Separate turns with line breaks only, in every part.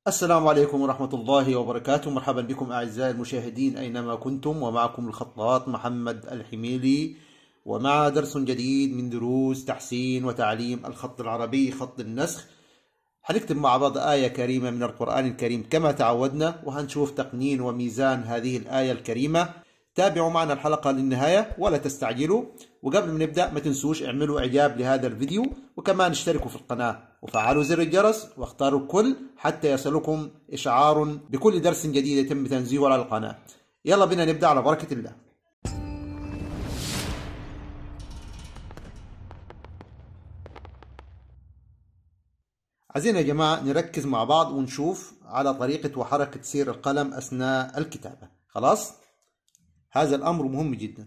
السلام عليكم ورحمة الله وبركاته مرحبا بكم أعزائي المشاهدين أينما كنتم ومعكم الخطاط محمد الحميلي ومع درس جديد من دروس تحسين وتعليم الخط العربي خط النسخ حنكتب مع بعض آية كريمة من القرآن الكريم كما تعودنا وهنشوف تقنين وميزان هذه الآية الكريمة تابعوا معنا الحلقة للنهاية ولا تستعجلوا وقبل ما نبدأ ما تنسوش اعملوا إعجاب لهذا الفيديو وكمان اشتركوا في القناة وفعلوا زر الجرس واختاروا الكل حتى يصلكم إشعار بكل درس جديد يتم تنزيله على القناة يلا بنا نبدأ على بركة الله عايزين يا جماعة نركز مع بعض ونشوف على طريقة وحركة سير القلم أثناء الكتابة خلاص؟ هذا الأمر مهم جدا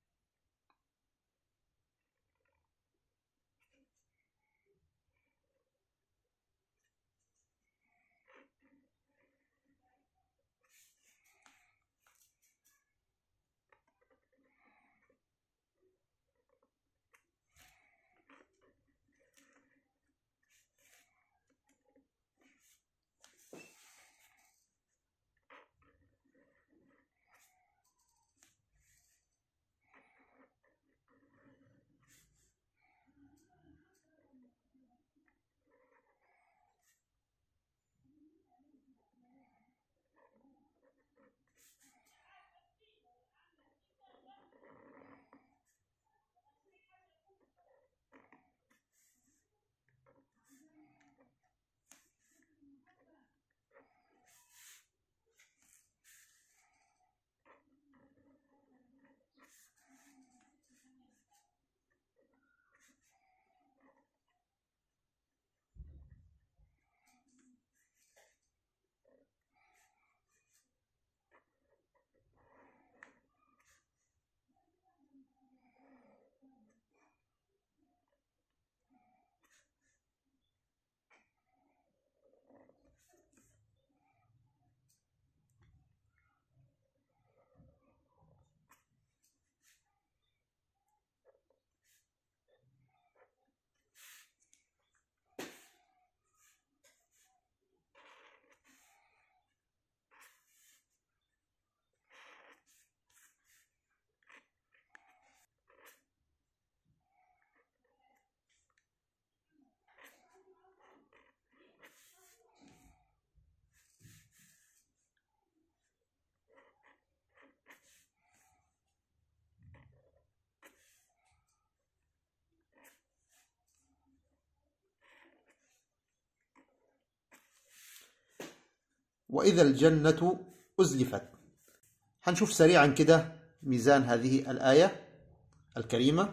وإذا الجنة أزلفت هنشوف سريعا كده ميزان هذه الآية الكريمة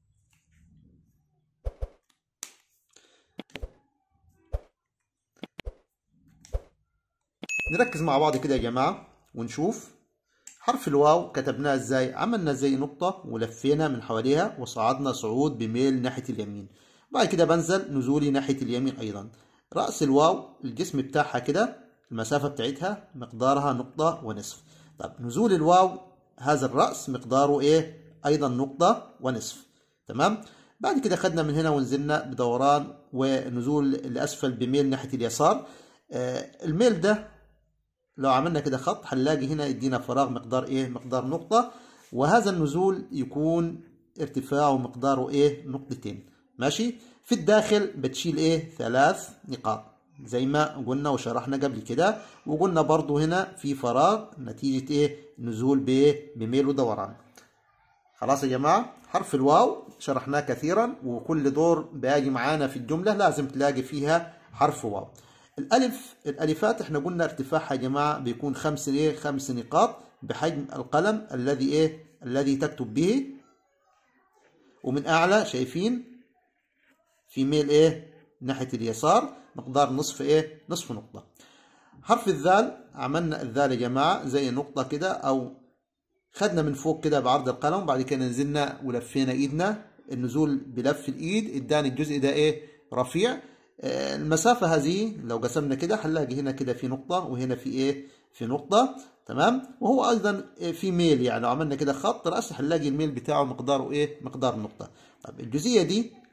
نركز مع بعض كده يا جماعة ونشوف حرف الواو كتبناه ازاي عملنا زي نقطة ولفينا من حواليها وصعدنا صعود بميل ناحية اليمين بعد كده بنزل نزولي ناحية اليمين أيضا رأس الواو الجسم بتاعها كده المسافة بتاعتها مقدارها نقطة ونصف طب نزول الواو هذا الرأس مقداره ايه ايضا نقطة ونصف تمام بعد كده خدنا من هنا ونزلنا بدوران ونزول لأسفل بميل ناحية اليسار آه الميل ده لو عملنا كده خط هنلاقي هنا يدينا فراغ مقدار ايه مقدار نقطة وهذا النزول يكون ارتفاعه مقداره ايه نقطتين ماشي في الداخل بتشيل ايه ثلاث نقاط زي ما قلنا وشرحنا قبل كده وقلنا برضو هنا في فراغ نتيجة ايه نزول بايه بميل ودوران خلاص يا جماعة حرف الواو شرحناه كثيرا وكل دور باجي معانا في الجملة لازم تلاقي فيها حرف واو الألف الألفات احنا قلنا ارتفاعها يا جماعة بيكون خمس ايه خمس نقاط بحجم القلم الذي ايه الذي تكتب به ومن أعلى شايفين في ميل ايه ناحية اليسار مقدار نصف ايه نصف نقطة حرف الذال عملنا الذال يا جماعة زي نقطة كده او خدنا من فوق كده بعرض القلم وبعد كده نزلنا ولفينا ايدنا النزول بلف الايد اداني الجزء ده ايه رفيع المسافة هذه لو قسمنا كده هنلاقي هنا كده في نقطة وهنا في ايه في نقطة تمام وهو ايضا في ميل يعني لو عملنا كده خط راس هنلاقي الميل بتاعه مقداره ايه مقدار نقطة طب الجزئية دي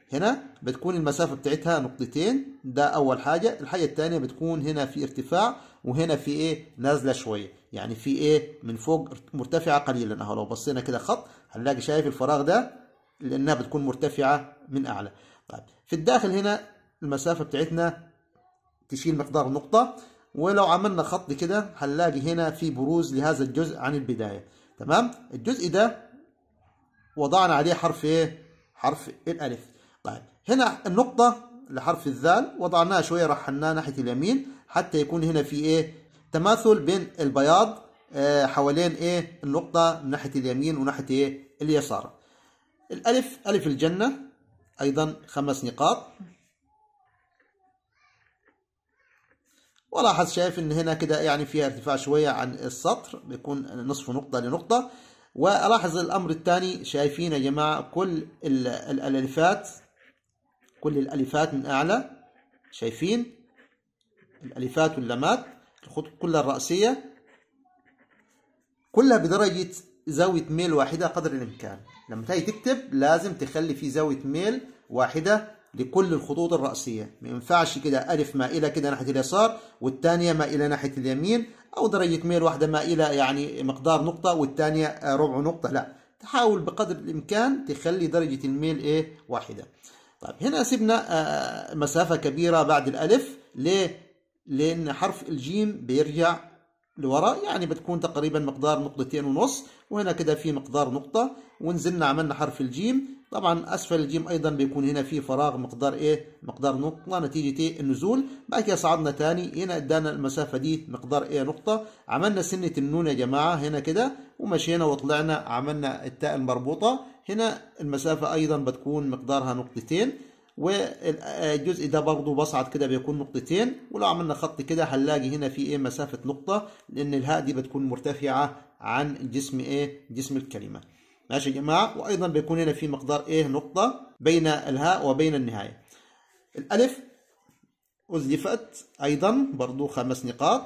هنا بتكون المسافة بتاعتها نقطتين ده أول حاجة الحاجة الثانية بتكون هنا في ارتفاع وهنا في إيه نازلة شوية يعني في إيه من فوق مرتفعة قليلا أهو لو بصينا كده خط هنلاقي شايف الفراغ ده لأنها بتكون مرتفعة من أعلى طيب في الداخل هنا المسافة بتاعتنا تشيل مقدار نقطة ولو عملنا خط كده هنلاقي هنا في بروز لهذا الجزء عن البداية تمام الجزء ده وضعنا عليه حرف ايه حرف الالف طيب هنا النقطة لحرف الذال وضعناها شوية رحلناها ناحية اليمين حتى يكون هنا في ايه تماثل بين البياض آه حوالين ايه النقطة من ناحية اليمين وناحية ايه اليسار الالف الف الجنة ايضا خمس نقاط ولاحظ شايف ان هنا كده يعني فيها ارتفاع شوية عن السطر بيكون نصف نقطة لنقطة والاحظ الامر الثاني شايفين يا جماعة كل الالفات كل الالفات من اعلى شايفين الالفات واللامات الخطوط كلها الرأسية كلها بدرجة زاوية ميل واحدة قدر الامكان لما تيجي تكتب لازم تخلي في زاوية ميل واحدة لكل الخطوط الرأسية ما ينفعش كده ألف مائلة كده ناحية اليسار والثانية مائلة ناحية اليمين أو درجة ميل واحدة مائلة يعني مقدار نقطة والثانية ربع نقطة لا تحاول بقدر الإمكان تخلي درجة الميل إيه واحدة طيب هنا سيبنا مسافة كبيرة بعد الألف ليه؟ لأن حرف الجيم بيرجع لورا يعني بتكون تقريبا مقدار نقطتين ونص وهنا كده في مقدار نقطة ونزلنا عملنا حرف الجيم طبعا اسفل الجيم ايضا بيكون هنا في فراغ مقدار ايه مقدار نقطة نتيجة إيه النزول بعد كده صعدنا تاني هنا ادانا المسافة دي مقدار ايه نقطة عملنا سنة النون يا جماعة هنا كده ومشينا وطلعنا عملنا التاء المربوطة هنا المسافة ايضا بتكون مقدارها نقطتين والجزء ده برضه بصعد كده بيكون نقطتين ولو عملنا خط كده هنلاقي هنا في ايه مسافة نقطة لان الهاء دي بتكون مرتفعة عن جسم ايه جسم الكلمة ماشي يا جماعة وأيضا بيكون هنا في مقدار إيه نقطة بين الهاء وبين النهاية الألف أزلفت أيضا برضو خمس نقاط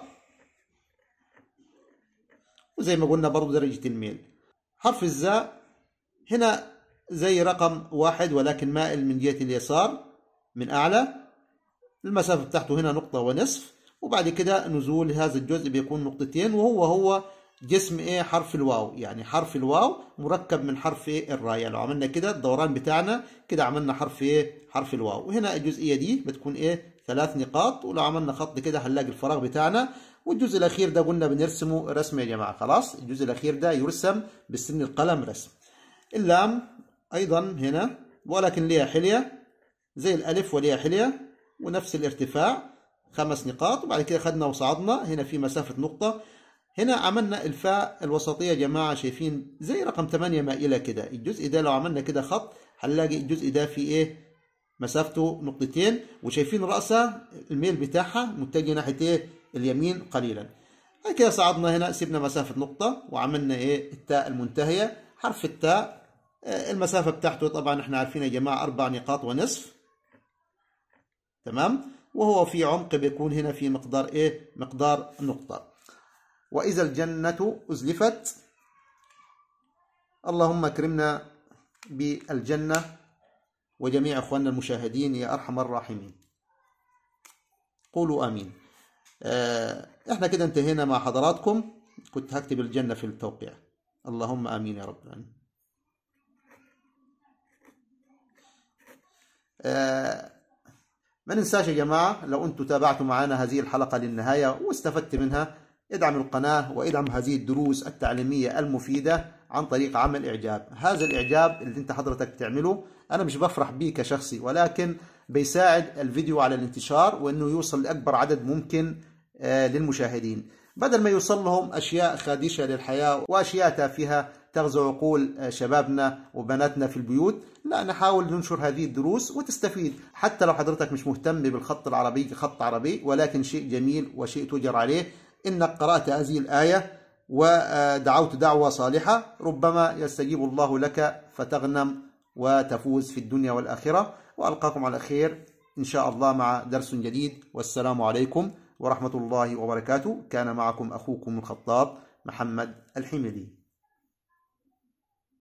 وزي ما قلنا برضو درجة الميل حرف الزاء هنا زي رقم واحد ولكن مائل من جهة اليسار من أعلى المسافة بتاعته هنا نقطة ونصف وبعد كده نزول هذا الجزء بيكون نقطتين وهو هو جسم ايه حرف الواو يعني حرف الواو مركب من حرف ايه الراء يعني لو عملنا كده الدوران بتاعنا كده عملنا حرف ايه حرف الواو وهنا الجزئيه دي بتكون ايه ثلاث نقاط ولو عملنا خط كده هنلاقي الفراغ بتاعنا والجزء الاخير ده قلنا بنرسمه رسم يا جماعه خلاص الجزء الاخير ده يرسم بسن القلم رسم اللام ايضا هنا ولكن ليها حليه زي الالف وليها حليه ونفس الارتفاع خمس نقاط وبعد كده خدنا وصعدنا هنا في مسافه نقطه هنا عملنا الفاء الوسطية يا جماعة شايفين زي رقم 8 مائلة كده الجزء ده لو عملنا كده خط هنلاقي الجزء ده فيه ايه مسافته نقطتين وشايفين رأسها الميل بتاعها متجه ناحية ايه اليمين قليلا بعد كده صعدنا هنا سيبنا مسافة نقطة وعملنا ايه التاء المنتهية حرف التاء المسافة بتاعته طبعا احنا عارفين يا جماعة أربع نقاط ونصف تمام وهو في عمق بيكون هنا في مقدار ايه مقدار نقطة وإذا الجنة أزلفت اللهم اكرمنا بالجنة وجميع أخواننا المشاهدين يا أرحم الراحمين قولوا آمين احنا كده انتهينا مع حضراتكم كنت هكتب الجنة في التوقيع اللهم آمين يا رب العالمين ما ننساش يا جماعة لو أنتم تابعتوا معنا هذه الحلقة للنهاية واستفدت منها ادعم القناة وادعم هذه الدروس التعليمية المفيدة عن طريق عمل إعجاب هذا الإعجاب اللي انت حضرتك تعمله أنا مش بفرح بيه كشخصي ولكن بيساعد الفيديو على الانتشار وأنه يوصل لأكبر عدد ممكن للمشاهدين بدل ما يوصل لهم أشياء خادشة للحياة وأشياء تافهة تغزو عقول شبابنا وبناتنا في البيوت لا نحاول ننشر هذه الدروس وتستفيد حتى لو حضرتك مش مهتم بالخط العربي كخط عربي ولكن شيء جميل وشيء تجر عليه إنك قرأت هذه الآية ودعوت دعوة صالحة ربما يستجيب الله لك فتغنم وتفوز في الدنيا والآخرة وألقاكم على خير إن شاء الله مع درس جديد والسلام عليكم ورحمة الله وبركاته كان معكم أخوكم الخطاب محمد الحمدي